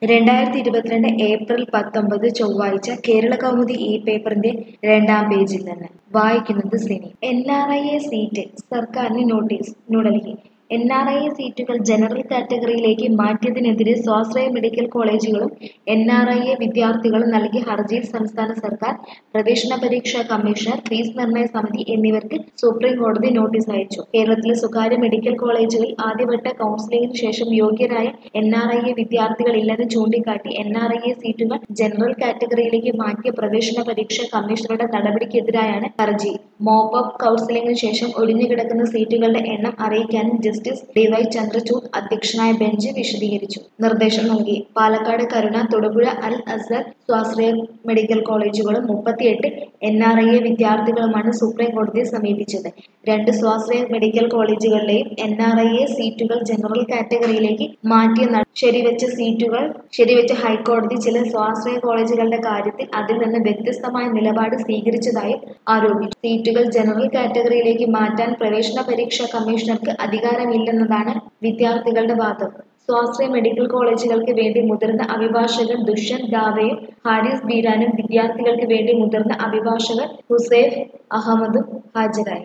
രണ്ടായിരത്തി ഇരുപത്തിരണ്ട് ഏപ്രിൽ പത്തൊമ്പത് ചൊവ്വാഴ്ച കേരള കൗമുദി ഈ പേപ്പറിന്റെ രണ്ടാം പേജിൽ നിന്ന് വായിക്കുന്നത് സിനി N R I A seat സർക്കാരിന് notice New Delhi N R I A സീറ്റുകൾ ജനറൽ കാറ്റഗറിയിലേക്ക് മാറ്റിയതിനെതിരെ സ്വാശ്രയ മെഡിക്കൽ കോളേജുകളും എൻ ആർ ഐ എ വിദ്യാർത്ഥികളും നൽകിയ ഹർജിയിൽ സംസ്ഥാന സർക്കാർ പ്രവേശന പരീക്ഷാ കമ്മീഷണർ ഫീസ് നിർണയ സമിതി എന്നിവർക്ക് സുപ്രീം കോടതി നോട്ടീസ് അയച്ചു കേരളത്തിലെ സ്വകാര്യ മെഡിക്കൽ കോളേജുകളിൽ ആദ്യവട്ട കൗൺസിലിംഗിന് ശേഷം യോഗ്യരായ എൻ ആർ ഐ എ വിദ്യാർത്ഥികൾ ഇല്ലെന്ന് ചൂണ്ടിക്കാട്ടി എൻ ആർ ഐ എ സീറ്റുകൾ ജനറൽ കാറ്റഗറിയിലേക്ക് മാറ്റിയ പ്രവേശന പരീക്ഷാ കമ്മീഷണറുടെ നടപടിക്കെതിരായാണ് ഹർജി മോപ്പ് അപ്പ് കൗൺസിലിംഗിന് ശേഷം ഒഴിഞ്ഞുകിടക്കുന്ന സീറ്റുകളുടെ എണ്ണം അറിയിക്കാനും ജസ്റ്റിസ് ഡി വൈ ചന്ദ്രചൂഡ് അധ്യക്ഷനായ ബെഞ്ച് വിശദീകരിച്ചു നിർദ്ദേശം നൽകി പാലക്കാട് കരുണ തൊടുപുഴ അൽ അസർ സ്വാശ്രയ മെഡിക്കൽ കോളേജുകളും മുപ്പത്തിയെട്ട് എൻ ആർ ഐ എ വിദ്യാർത്ഥികളുമാണ് സുപ്രീം കോടതിയെ സമീപിച്ചത് രണ്ട് സ്വാശ്രയ മെഡിക്കൽ കോളേജുകളിലെയും എൻ ആർ ഐ എ സീറ്റുകൾ ജനറൽ കാറ്റഗറിയിലേക്ക് മാറ്റിയ നട- ശരിവെച്ച സീറ്റുകൾ ശരിവെച്ച ഹൈക്കോടതി ചില സ്വാശ്രയ കോളേജുകളുടെ കാര്യത്തിൽ അതിൽ നിന്ന് വ്യത്യസ്തമായ നിലപാട് സ്വീകരിച്ചതായും ആരോപിച്ചു സീറ്റുകൾ ജനറൽ കാറ്റഗറിയിലേക്ക് മാറ്റാൻ പ്രവേശന പരീക്ഷാ കമ്മീഷണർക്ക് അധികാരമില്ലെന്നതാണ് വിദ്യാർത്ഥികളുടെ വാദം സ്വാശ്രയ മെഡിക്കൽ കോളേജുകൾക്ക് വേണ്ടി മുതിർന്ന അഭിഭാഷകൻ ദുഷ്യന്ത് ദാവയും ഹാരിസ് ബീരാനും വിദ്യാർത്ഥികൾക്ക് വേണ്ടി മുതിർന്ന അഭിഭാഷകൻ ഹുസൈഫ് അഹമ്മദും ഹാജരായി